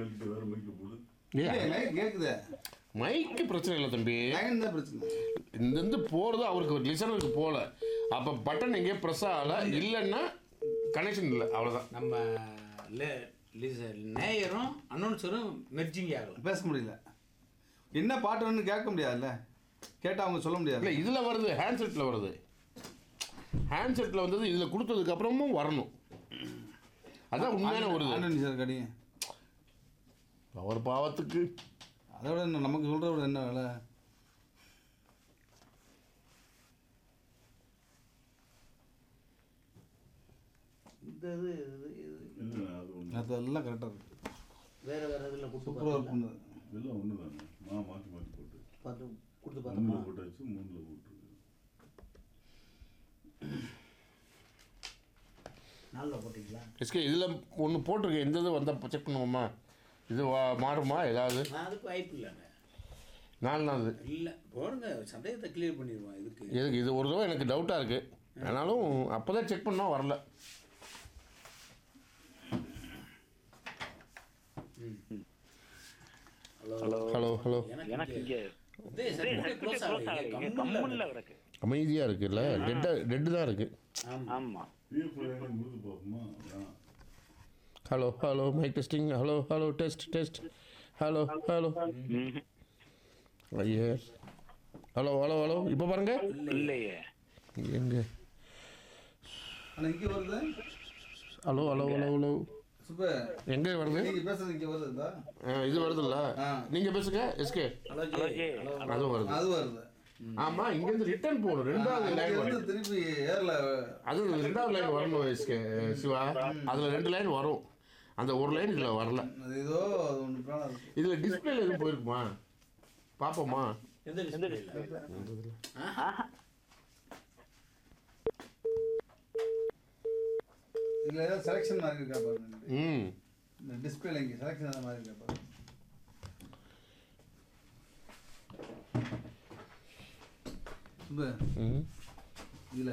மாட்டிட்டு வேற மைக்க போடு ஏய், லைட் கேக்குது மைக்கு பிரச்சனை இல்லை தம்பி லைன் தான் பிரச்சனை இந்த இருந்து போகிறது அவருக்கு லிசனருக்கு போகல அப்போ பட்டன் எங்கேயோ ப்ரெஸ் ஆகலை இல்லைன்னா கனெக்ஷன் இல்லை அவ்வளோதான் நம்ம லே- லிச- நேயரும் அனௌன்சரும் மெர்ஜிங் ஆகலாம் பேச முடியல என்ன பாட்டு வேணும்னு கேட்க முடியாதுல்ல கேட்டால் அவங்க சொல்ல முடியாது இல்லை இதில் வருது ஹேண்ட்செட்டில் வருது ஹேண்ட்செட்டில் வந்தது இதில் கொடுத்ததுக்கு அப்புறமும் வரணும் அதான் உண்மையான ஒரு இது. ஆண்டனி சார் கடி அவர் பாவத்துக்கு அதோட என்ன நமக்கு சொல்கிற விட என்ன வேலை இந்த இது இது இது இல்லைண்ணா அது ஒன்று அது எல்லாம் கரெக்டாக இருக்கு வேற வேற இதில் கொடுத்து சூப்பராக ஒர்க் பார்த்தீங்களா? பண்ணுது இதெல்லாம் ஒன்று தானே மா மாற்றி மாற்றி போட்டு பார்த்து கொடுத்து பார்த்தோமா ஒன்றில் போட்டாச்சு மூணில் போட்டுருக்கு நாளில் போட்டிங்களா எஸ்கே இதில் ஒன்று போட்டிருக்கு எந்த இது வந்தால் செக் பண்ணுவோமா இது வா- மாறுமா ஏதாவது நான் அதுக்கு வாய்ப்பு இல்லைங்க நாலு நாள் இல்லை போடுங்க சந்தேகத்தை கிளியர் பண்ணிடுவோம் இதுக்கு எதுக்கு இது ஒரு தடவை எனக்கு டவுட்டாக இருக்குது ஆனாலும் அப்போ தான் செக் பண்ணால் வரல ஹலோ ஹலோ ஹலோ எனக்கு இங்க இதே சர்டிஃபிகேட் க்ளோஸ் ஆகலையே கம்முன்ல கம்முன்ல கிடக்கு அமைதியாக இருக்குல்ல டெட்டாக டெட்டு தான் இருக்குது ஆமாம் ஆமா பிஎஃப் கொடுத்து பார்ப்போமா வேணாம் hello hello mike testing hello hello test test hello hello ம்ஹும். ஐயே ஹலோ ஹலோ ஹலோ இப்போ பாருங்க இல்லையே எங்க ஆனால் இங்கே வருது hello hello hello hello super எங்கே வருது நீங்கள் பேசுறது இங்கே வருதுதா ஆ, இது வருதுல்ல ஆ. நீங்கள் பேசுங்க SK hello hello ji ji. Hello அதுவும் வருது அது வருது ஆமாம் இங்கேருந்து ரிட்டர்ன் போகணும் ரெண்டாவது லைன் இங்க வரும் வந்து திருப்பி ஏர்ல அது ரெண்டாவது லைன் வரணும் எஸ்கே சிவா அதில் ரெண்டு லைன் வரும் அந்த ஒரு லைன் இதில் வரல அது ஏதோ அது ஒன்று ப்ராப்ளம் இருக்கு இதில் டிஸ்பிளேல எதுவும் போயிருக்குமா பார்ப்போமா எந்த டிஸ்பிளே இதில் ஏதாவது செலெக்ஷன் மாதிரி இருக்கா பாருங்க ம் இந்த டிஸ்பிளேல இங்கே செலெக்ஷன் அந்த மாதிரி இருக்கா பாருங்க சுப்பு ம் இதில்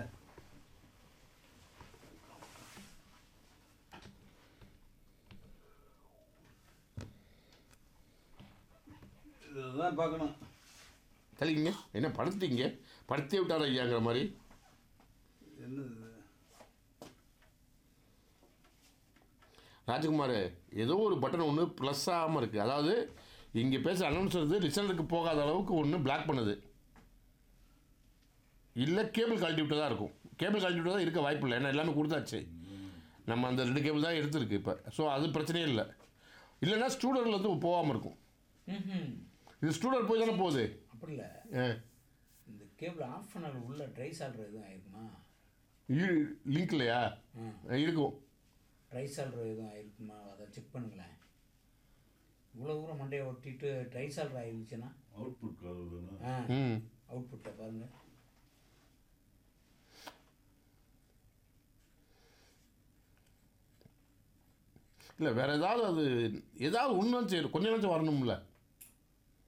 இதெல்லாம் பார்க்கணும் தள்ளிங்க என்ன படுத்தீங்க படுத்தே விட்டார ஐயாங்கிற மாதிரி என்னது இது? ராஜ்குமார் ஏதோ ஒரு பட்டன் ஒன்று ப்ளஸ் ஆகாமல் இருக்குது அதாவது இங்கே பேச அனௌன்சர் லிசனருக்கு போகாத அளவுக்கு ஒன்று பிளாக் பண்ணுது இல்லை கேபிள் கழட்டி விட்டு தான் இருக்கும் கேபிள் கழட்டி விட்டு தான் இருக்க வாய்ப்பு இல்லை ஏன்னா எல்லாமே கொடுத்தாச்சு நம்ம அந்த ரெண்டு கேபிள் தான் எடுத்துருக்கு இப்போ ஸோ அது பிரச்சனையே இல்லை இல்லைன்னா ஸ்டூடெண்ட்ல இருந்து போகாமல் இருக்கும் ம் இது ஸ்டூடெண்ட் போய் தானே போகுது அப்படி இல்லை ஆ இந்த கேபிள் ஆஃப் பண்ணால் உள்ள ட்ரை சால்ற எதுவும் ஆயிருக்குமா லிங்க் இல்லையா ம் இருக்கும் ட்ரை சால்ற எதுவும் ஆயிருக்குமா அதை செக் பண்ணுங்களேன் இவ்வளோ தூரம் மண்டையை ஒட்டிட்டு ட்ரை சால்ற ஆயிருந்துச்சுன்னா அவுட்புட் கால் தானே ஆ ம் அவுட்புட்டை பாருங்க இல்லை வேறு ஏதாவது அது ஏதாவது ஒன்று செய்யணும் கொஞ்சம் கொஞ்சம் வரணும்ல